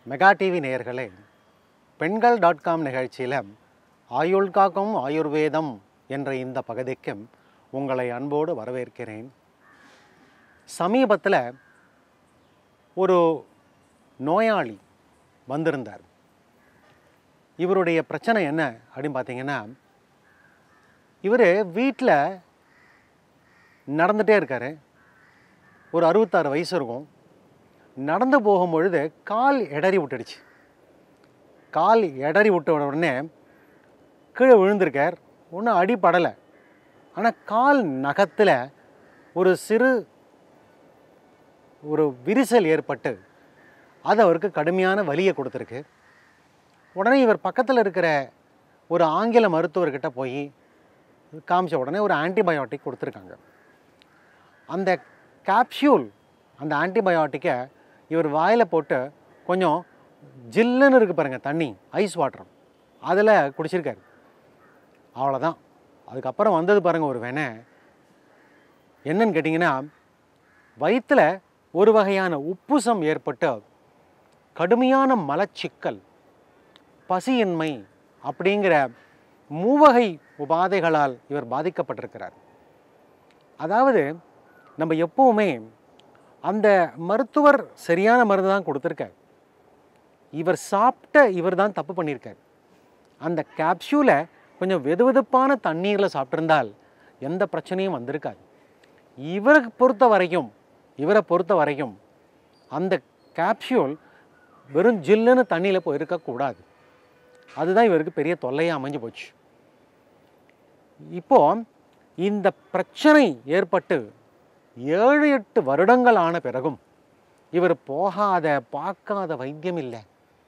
mega TV நேயர்களே பெண்கள் dot com நிகழ்ச்சியில் ஆயுள் காக்கும் ஆயுர்வேதம் என்ற இந்த பகுதிக்கு உங்களை அன்போடு வரவேற்கிறேன் சமீபத்தில் ஒரு நோயாளி வந்திருந்தார் இவருடைய பிரச்சனை என்ன அப்படின்னு பார்த்தீங்கன்னா இவர் வீட்டில் நடந்துகிட்டே இருக்கார் ஒரு அறுபத்தாறு வயசு இருக்கும் நடந்து போகும்பொழுது கால் இடறி விட்டுடுச்சு கால் இடறி விட்ட உடனே கீழே விழுந்திருக்கார் ஒன்றும் அடிபடலை ஆனால் கால் நகத்தில் ஒரு சிறு ஒரு விரிசல் ஏற்பட்டு அது அவருக்கு கடுமையான வலியை கொடுத்துருக்கு உடனே இவர் பக்கத்தில் இருக்கிற ஒரு ஆங்கில மருத்துவர்கிட்ட போய் காமிச்ச உடனே ஒரு ஆன்டிபயோட்டிக் கொடுத்துருக்காங்க அந்த கேப்சியூல் அந்த ஆன்டிபயோட்டிக்கை இவர் வாயில் போட்டு கொஞ்சம் ஜில்லுன்னு இருக்குது பாருங்கள் தண்ணி ஐஸ் வாட்டர் அதில் குடிச்சிருக்காரு அவ்வளோதான் அதுக்கப்புறம் வந்தது பாருங்கள் ஒரு வெனை என்னன்னு கேட்டிங்கன்னா வயிற்றில் ஒரு வகையான உப்புசம் ஏற்பட்டு கடுமையான மலச்சிக்கல் பசியின்மை அப்படிங்கிற மூவகை உபாதைகளால் இவர் பாதிக்கப்பட்டிருக்கிறார் அதாவது நம்ம எப்போவுமே அந்த மருத்துவர் சரியான மருந்து தான் கொடுத்துருக்கார் இவர் சாப்பிட்ட இவர் தான் தப்பு பண்ணியிருக்கார் அந்த கேப்சூலை கொஞ்சம் வெதுவெதுப்பான தண்ணீரில் சாப்பிட்டிருந்தால் எந்த பிரச்சனையும் வந்திருக்காது இவரை பொறுத்த வரைக்கும் இவரை பொறுத்த வரைக்கும் அந்த கேப்சியூல் வெறும் ஜில்லுன்னு தண்ணியில் போய் இருக்கக்கூடாது அதுதான் இவருக்கு பெரிய தொல்லையாக அமைஞ்சு போச்சு இப்போ இந்த பிரச்சனை ஏற்பட்டு ஏழு எட்டு வருடங்கள் ஆன பிறகும் இவர் போகாத பார்க்காத வைத்தியம் இல்லை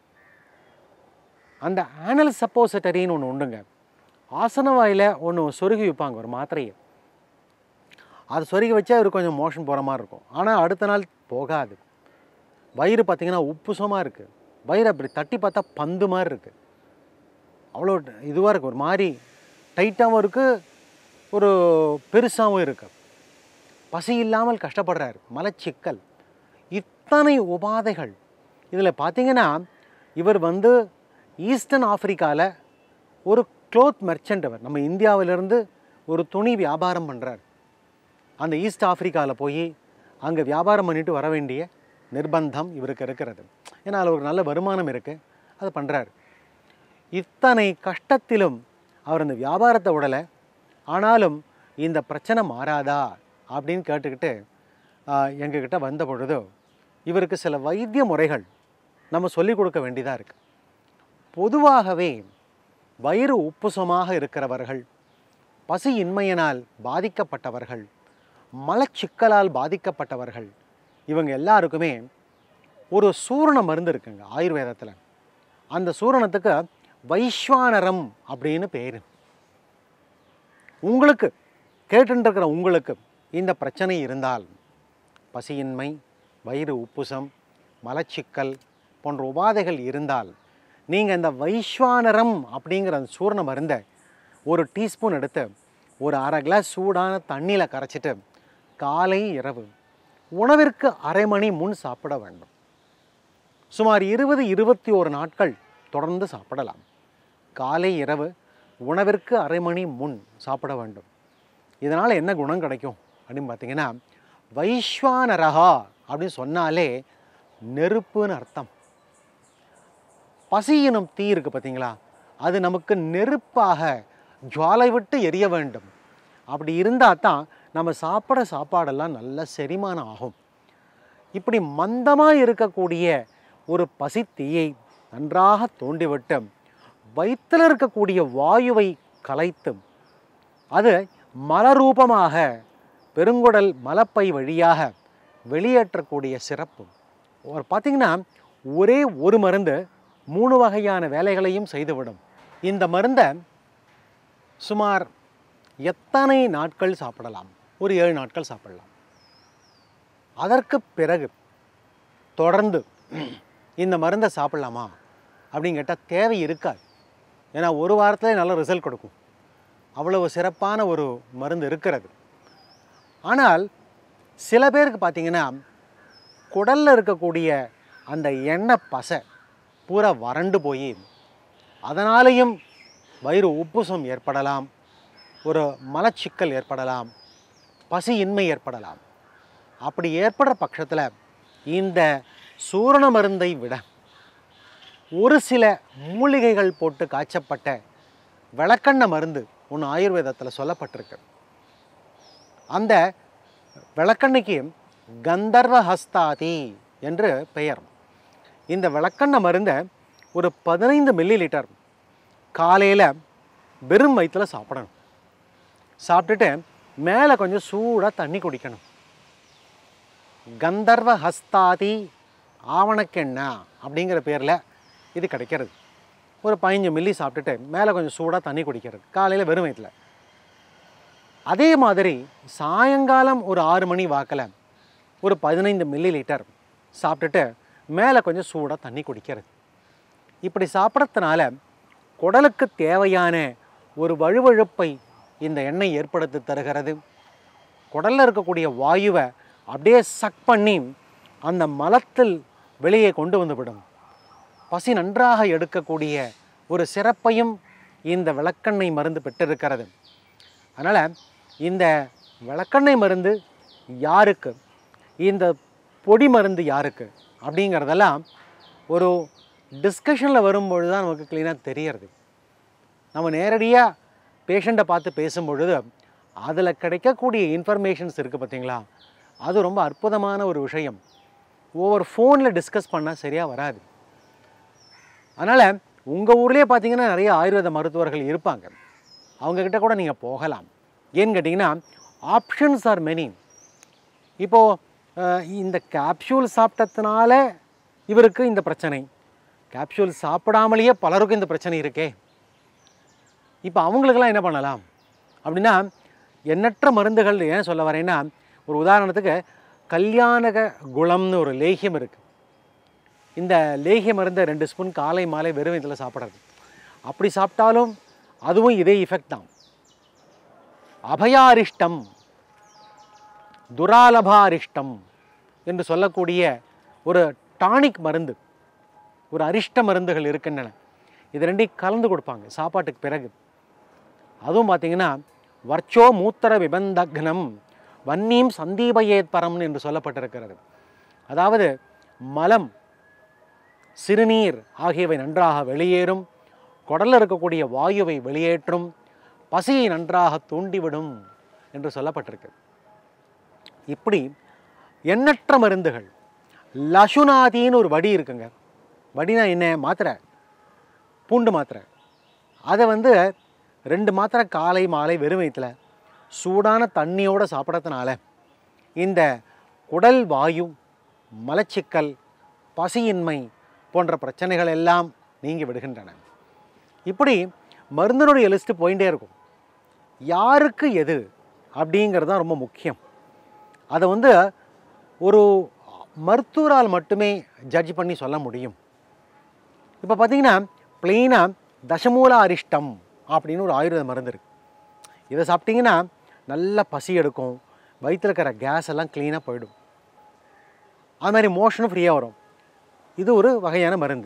அந்த ஆனல் சப்போசிட்டரின்னு ஒன்று உண்டுங்க ஆசன வாயில் ஒன்று சொருகி வைப்பாங்க ஒரு மாத்திரையை அது சொருகி வச்சா இவர் கொஞ்சம் மோஷன் போகிற மாதிரி இருக்கும் ஆனால் அடுத்த நாள் போகாது வயிறு பார்த்திங்கன்னா உப்புசமாக இருக்குது வயிறு அப்படி தட்டி பார்த்தா பந்து மாதிரி இருக்குது அவ்வளோ இதுவாக இருக்குது ஒரு மாதிரி டைட்டாகவும் இருக்குது ஒரு பெருசாகவும் இருக்கு பசி இல்லாமல் கஷ்டப்படுறாரு மலச்சிக்கல் இத்தனை உபாதைகள் இதில் பார்த்தீங்கன்னா இவர் வந்து ஈஸ்டர்ன் ஆப்பிரிக்காவில் ஒரு க்ளோத் மெர்ச்சன்ட் அவர் நம்ம இந்தியாவிலேருந்து ஒரு துணி வியாபாரம் பண்ணுறார் அந்த ஈஸ்ட் ஆப்பிரிக்காவில் போய் அங்கே வியாபாரம் பண்ணிட்டு வர வேண்டிய நிர்பந்தம் இவருக்கு இருக்கிறது ஏன்னா அதில் ஒரு நல்ல வருமானம் இருக்குது அது பண்ணுறாரு இத்தனை கஷ்டத்திலும் அவர் அந்த வியாபாரத்தை விடலை ஆனாலும் இந்த பிரச்சனை மாறாதா அப்படின்னு கேட்டுக்கிட்டு எங்ககிட்ட வந்த பொழுது இவருக்கு சில வைத்திய முறைகள் நம்ம சொல்லிக் கொடுக்க வேண்டியதாக இருக்குது பொதுவாகவே வயிறு உப்புசமாக இருக்கிறவர்கள் பசியின்மையினால் பாதிக்கப்பட்டவர்கள் மலச்சிக்கலால் பாதிக்கப்பட்டவர்கள் இவங்க எல்லாருக்குமே ஒரு சூரண மருந்து இருக்குங்க ஆயுர்வேதத்தில் அந்த சூரணத்துக்கு வைஸ்வானரம் அப்படின்னு பேர் உங்களுக்கு கேட்டுருக்கிற உங்களுக்கு இந்த பிரச்சனை இருந்தால் பசியின்மை வயிறு உப்புசம் மலச்சிக்கல் போன்ற உபாதைகள் இருந்தால் நீங்கள் இந்த வைஸ்வானரம் அப்படிங்கிற அந்த சூரண மருந்தை ஒரு டீஸ்பூன் எடுத்து ஒரு அரை கிளாஸ் சூடான தண்ணியில் கரைச்சிட்டு காலை இரவு உணவிற்கு அரை மணி முன் சாப்பிட வேண்டும் சுமார் இருபது இருபத்தி ஒரு நாட்கள் தொடர்ந்து சாப்பிடலாம் காலை இரவு உணவிற்கு அரை மணி முன் சாப்பிட வேண்டும் இதனால் என்ன குணம் கிடைக்கும் அப்படின்னு பார்த்தீங்கன்னா வைஸ்வானரகா அப்படின்னு சொன்னாலே நெருப்புன்னு அர்த்தம் பசி எனும் தீ இருக்குது பார்த்தீங்களா அது நமக்கு நெருப்பாக ஜுவாலை விட்டு எரிய வேண்டும் அப்படி இருந்தால் தான் நம்ம சாப்பிட சாப்பாடெல்லாம் நல்ல செரிமானம் ஆகும் இப்படி மந்தமாக இருக்கக்கூடிய ஒரு பசித்தீயை நன்றாக தோண்டிவிட்டு வயிற்றில் இருக்கக்கூடிய வாயுவை கலைத்து அது மலரூபமாக பெருங்குடல் மலப்பை வழியாக வெளியேற்றக்கூடிய சிறப்பு ஒரு பார்த்திங்கன்னா ஒரே ஒரு மருந்து மூணு வகையான வேலைகளையும் செய்துவிடும் இந்த மருந்தை சுமார் எத்தனை நாட்கள் சாப்பிடலாம் ஒரு ஏழு நாட்கள் சாப்பிடலாம் அதற்கு பிறகு தொடர்ந்து இந்த மருந்தை சாப்பிடலாமா அப்படின்னு கேட்டால் தேவை இருக்காது ஏன்னா ஒரு வாரத்தில் நல்ல ரிசல்ட் கொடுக்கும் அவ்வளவு சிறப்பான ஒரு மருந்து இருக்கிறது ஆனால் சில பேருக்கு பார்த்தீங்கன்னா குடலில் இருக்கக்கூடிய அந்த எண்ணெய் பசை பூரா வறண்டு போய் அதனாலேயும் வயிறு உப்புசம் ஏற்படலாம் ஒரு மலச்சிக்கல் ஏற்படலாம் பசியின்மை ஏற்படலாம் அப்படி ஏற்படுற பட்சத்தில் இந்த சூரண மருந்தை விட ஒரு சில மூலிகைகள் போட்டு காய்ச்சப்பட்ட விளக்கெண்ணெய் மருந்து ஒன்று ஆயுர்வேதத்தில் சொல்லப்பட்டிருக்கு அந்த விளக்கெண்ணெய்க்கு கந்தர்வ ஹஸ்தாதி என்று பெயர் இந்த விளக்கெண்ணெய் மருந்தை ஒரு பதினைந்து மில்லி லிட்டர் காலையில் வெறும் வயிற்றுல சாப்பிடணும் சாப்பிட்டுட்டு மேலே கொஞ்சம் சூடாக தண்ணி குடிக்கணும் கந்தர்வ ஹஸ்தாதி ஆவணக்கெண்ணெய் அப்படிங்கிற பேரில் இது கிடைக்கிறது ஒரு பதினஞ்சு மில்லி சாப்பிட்டுட்டு மேலே கொஞ்சம் சூடாக தண்ணி குடிக்கிறது காலையில் வெறும் வயிற்றுல அதே மாதிரி சாயங்காலம் ஒரு ஆறு மணி வாக்கில் ஒரு பதினைந்து மில்லி லிட்டர் சாப்பிட்டுட்டு மேலே கொஞ்சம் சூடாக தண்ணி குடிக்கிறது இப்படி சாப்பிட்றதுனால குடலுக்கு தேவையான ஒரு வழுவழுப்பை இந்த எண்ணெய் ஏற்படுத்தி தருகிறது குடலில் இருக்கக்கூடிய வாயுவை அப்படியே சக் பண்ணி அந்த மலத்தில் வெளியே கொண்டு வந்து விடும் பசி நன்றாக எடுக்கக்கூடிய ஒரு சிறப்பையும் இந்த விளக்கெண்ணெய் மருந்து பெற்றிருக்கிறது அதனால் இந்த விளக்கெண்ணெய் மருந்து யாருக்கு இந்த பொடி மருந்து யாருக்கு அப்படிங்கிறதெல்லாம் ஒரு டிஸ்கஷனில் வரும்பொழுது தான் நமக்கு க்ளீனாக தெரியறது நம்ம நேரடியாக பேஷண்ட்டை பார்த்து பேசும்பொழுது அதில் கிடைக்கக்கூடிய இன்ஃபர்மேஷன்ஸ் இருக்குது பார்த்தீங்களா அது ரொம்ப அற்புதமான ஒரு விஷயம் ஒவ்வொரு ஃபோனில் டிஸ்கஸ் பண்ணால் சரியாக வராது அதனால் உங்கள் ஊர்லேயே பார்த்தீங்கன்னா நிறைய ஆயுர்வேத மருத்துவர்கள் இருப்பாங்க அவங்கக்கிட்ட கூட நீங்கள் போகலாம் ஏன்னு கேட்டிங்கன்னா ஆப்ஷன்ஸ் ஆர் மெனி இப்போது இந்த கேப்சூல் சாப்பிட்டதுனால இவருக்கு இந்த பிரச்சனை கேப்சூல் சாப்பிடாமலேயே பலருக்கும் இந்த பிரச்சனை இருக்கே இப்போ அவங்களுக்கெல்லாம் என்ன பண்ணலாம் அப்படின்னா எண்ணற்ற மருந்துகள் ஏன் சொல்ல வரேன்னா ஒரு உதாரணத்துக்கு கல்யாணக குளம்னு ஒரு லேகியம் இருக்குது இந்த லேகிய மருந்தை ரெண்டு ஸ்பூன் காலை மாலை வெறும் இதில் சாப்பிட்றது அப்படி சாப்பிட்டாலும் அதுவும் இதே இஃபெக்ட் தான் அபயாரிஷ்டம் துராலபாரிஷ்டம் என்று சொல்லக்கூடிய ஒரு டானிக் மருந்து ஒரு அரிஷ்ட மருந்துகள் இருக்கின்றன இது ரெண்டையும் கலந்து கொடுப்பாங்க சாப்பாட்டுக்கு பிறகு அதுவும் பார்த்தீங்கன்னா வர்ச்சோ மூத்தர விபந்தக்னம் வன்னீம் சந்தீபயேத் பரம்னு என்று சொல்லப்பட்டிருக்கிறது அதாவது மலம் சிறுநீர் ஆகியவை நன்றாக வெளியேறும் குடலில் இருக்கக்கூடிய வாயுவை வெளியேற்றும் பசியை நன்றாக தூண்டிவிடும் என்று சொல்லப்பட்டிருக்கு இப்படி எண்ணற்ற மருந்துகள் லசுனாதின்னு ஒரு வடி இருக்குங்க வடினா என்ன மாத்திரை பூண்டு மாத்திரை அதை வந்து ரெண்டு மாத்திரை காலை மாலை வெறும் வயிற்றுல சூடான தண்ணியோடு சாப்பிட்றதுனால இந்த குடல் வாயு மலச்சிக்கல் பசியின்மை போன்ற பிரச்சனைகள் எல்லாம் நீங்கி விடுகின்றன இப்படி மருந்தினுடைய லிஸ்ட்டு போயிட்டே இருக்கும் யாருக்கு எது அப்படிங்கிறது தான் ரொம்ப முக்கியம் அதை வந்து ஒரு மருத்துவரால் மட்டுமே ஜட்ஜ் பண்ணி சொல்ல முடியும் இப்போ பார்த்தீங்கன்னா ப்ளெயினாக தசமூல அரிஷ்டம் அப்படின்னு ஒரு ஆயுர்வேத மருந்து இருக்குது இதை சாப்பிட்டீங்கன்னா நல்ல பசி எடுக்கும் வயிற்றில் இருக்கிற கேஸ் எல்லாம் க்ளீனாக போயிடும் அது மாதிரி மோஷனும் ஃப்ரீயாக வரும் இது ஒரு வகையான மருந்து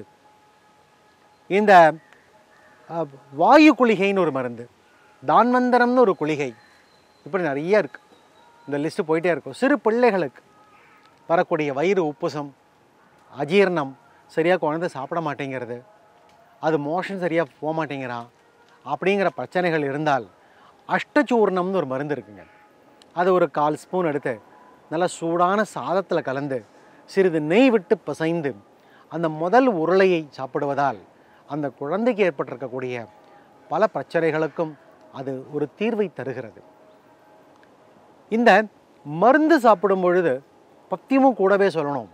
இந்த அஹ், வாயு குளிகைன்னு ஒரு மருந்து தான்வந்தரம்னு ஒரு குளிகை இப்படி நிறைய இருக்குது இந்த லிஸ்ட்டு போயிட்டே இருக்கும் சிறு பிள்ளைகளுக்கு வரக்கூடிய வயிறு உப்புசம் அஜீரணம் சரியாக குழந்தை சாப்பிட மாட்டேங்கிறது அது மோஷன் சரியாக போக மாட்டேங்கிறான் அப்படிங்கிற பிரச்சனைகள் இருந்தால் அஷ்டச்சூர்ணம்னு ஒரு மருந்து இருக்குங்க அது ஒரு கால் ஸ்பூன் எடுத்து நல்லா சூடான சாதத்தில் கலந்து சிறிது நெய் விட்டு பிசைந்து அந்த முதல் உருளையை சாப்பிடுவதால் அந்த குழந்தைக்கு ஏற்பட்டிருக்கக்கூடிய பல பிரச்சனைகளுக்கும் அது ஒரு தீர்வை தருகிறது இந்த மருந்து சாப்பிடும் பொழுது பத்தியமும் கூடவே சொல்லணும்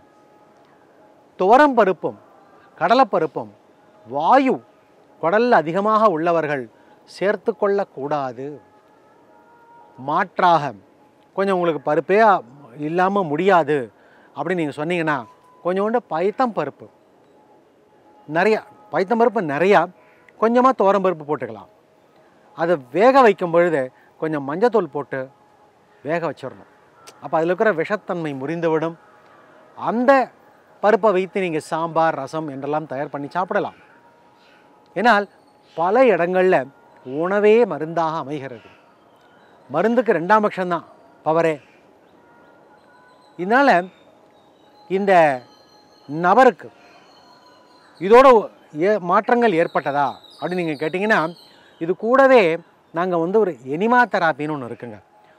துவரம் பருப்பும் கடலைப்பருப்பும் வாயு குடலில் அதிகமாக உள்ளவர்கள் சேர்த்து கொள்ளக்கூடாது மாற்றாக கொஞ்சம் உங்களுக்கு பருப்பே இல்லாமல் முடியாது அப்படின்னு நீங்கள் சொன்னீங்கன்னா கொஞ்சோண்டு பைத்தம் பருப்பு நிறையா பைத்தம் பருப்பு நிறையா கொஞ்சமாக துவரம் பருப்பு போட்டுக்கலாம் அதை வேக வைக்கும் பொழுது கொஞ்சம் மஞ்சத்தூள் போட்டு வேக வச்சிடணும் அப்போ அதில் இருக்கிற விஷத்தன்மை முறிந்துவிடும் அந்த பருப்பை வைத்து நீங்கள் சாம்பார் ரசம் என்றெல்லாம் தயார் பண்ணி சாப்பிடலாம் ஏனால் பல இடங்களில் உணவே மருந்தாக அமைகிறது மருந்துக்கு ரெண்டாம் பட்சம்தான் பவரே இதனால் இந்த நபருக்கு இதோட ஏ மாற்றங்கள் ஏற்பட்டதா அப்படின்னு நீங்கள் கேட்டிங்கன்னா இது கூடவே நாங்கள் வந்து ஒரு எனிமா தெராப்பின்னு ஒன்று இருக்குங்க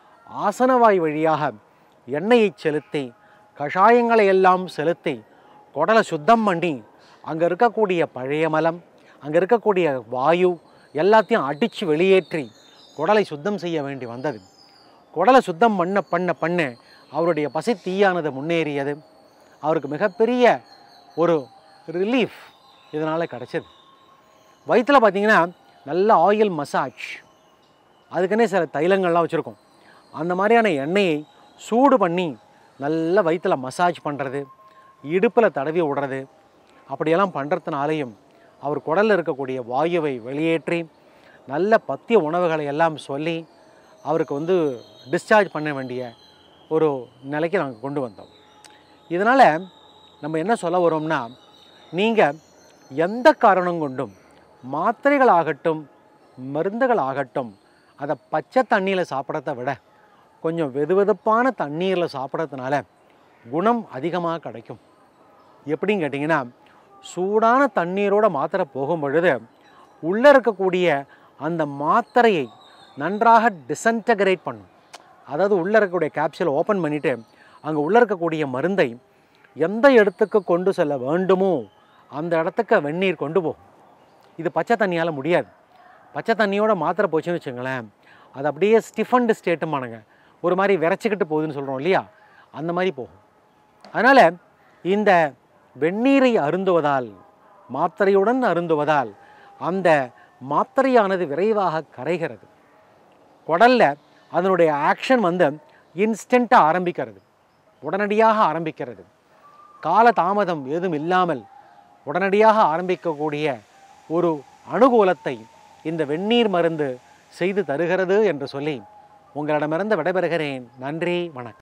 ஆசனவாய் வழியாக எண்ணெயை செலுத்தி கஷாயங்களை எல்லாம் செலுத்தி குடலை சுத்தம் பண்ணி அங்கே இருக்கக்கூடிய பழைய மலம் அங்கே இருக்கக்கூடிய வாயு எல்லாத்தையும் அடித்து வெளியேற்றி குடலை சுத்தம் செய்ய வேண்டி வந்தது குடலை சுத்தம் பண்ண பண்ண பண்ண அவருடைய பசி தீயானது முன்னேறியது அவருக்கு மிகப்பெரிய ஒரு ரிலீஃப் இதனால் கிடச்சிது வயிற்றில் பார்த்தீங்கன்னா நல்ல ஆயில் மசாஜ் அதுக்குன்னே சில தைலங்கள்லாம் வச்சுருக்கோம் அந்த மாதிரியான எண்ணெயை சூடு பண்ணி நல்ல வயிற்றில் மசாஜ் பண்ணுறது இடுப்பில் தடவி விடுறது அப்படியெல்லாம் பண்ணுறதுனாலையும் அவர் குடலில் இருக்கக்கூடிய வாயுவை வெளியேற்றி நல்ல பத்திய உணவுகளை எல்லாம் சொல்லி அவருக்கு வந்து டிஸ்சார்ஜ் பண்ண வேண்டிய ஒரு நிலைக்கு நாங்கள் கொண்டு வந்தோம் இதனால் நம்ம என்ன சொல்ல வரோம்னா நீங்கள் எந்த காரணம் கொண்டும் மாத்திரைகள் ஆகட்டும் மருந்துகள் ஆகட்டும் அதை பச்சை தண்ணியில் சாப்பிட்றத விட கொஞ்சம் வெதுவெதுப்பான தண்ணீரில் சாப்பிட்றதுனால குணம் அதிகமாக கிடைக்கும் எப்படின்னு கேட்டிங்கன்னா சூடான தண்ணீரோட மாத்திரை போகும் பொழுது உள்ளே இருக்கக்கூடிய அந்த மாத்திரையை நன்றாக டிசன்டகிரேட் பண்ணும் அதாவது உள்ளே இருக்கக்கூடிய கேப்சூலை ஓப்பன் பண்ணிவிட்டு அங்கே உள்ளே இருக்கக்கூடிய மருந்தை எந்த இடத்துக்கு கொண்டு செல்ல வேண்டுமோ அந்த இடத்துக்கு வெந்நீர் கொண்டு போகும் இது பச்சை தண்ணியால் முடியாது பச்சை தண்ணியோட மாத்திரை போச்சுன்னு வச்சுங்களேன் அது அப்படியே ஸ்டிஃபன்டு ஸ்டேட்டுமானுங்க ஒரு மாதிரி விரைச்சிக்கிட்டு போகுதுன்னு சொல்கிறோம் இல்லையா அந்த மாதிரி போகும் அதனால் இந்த வெந்நீரை அருந்துவதால் மாத்திரையுடன் அருந்துவதால் அந்த மாத்திரையானது விரைவாக கரைகிறது குடலில் அதனுடைய ஆக்ஷன் வந்து இன்ஸ்டண்ட்டாக ஆரம்பிக்கிறது உடனடியாக ஆரம்பிக்கிறது கால தாமதம் ஏதும் இல்லாமல் உடனடியாக ஆரம்பிக்கக்கூடிய ஒரு அனுகூலத்தை இந்த வெந்நீர் மருந்து செய்து தருகிறது என்று சொல்லி உங்களிடமிருந்து விடைபெறுகிறேன் நன்றி வணக்கம்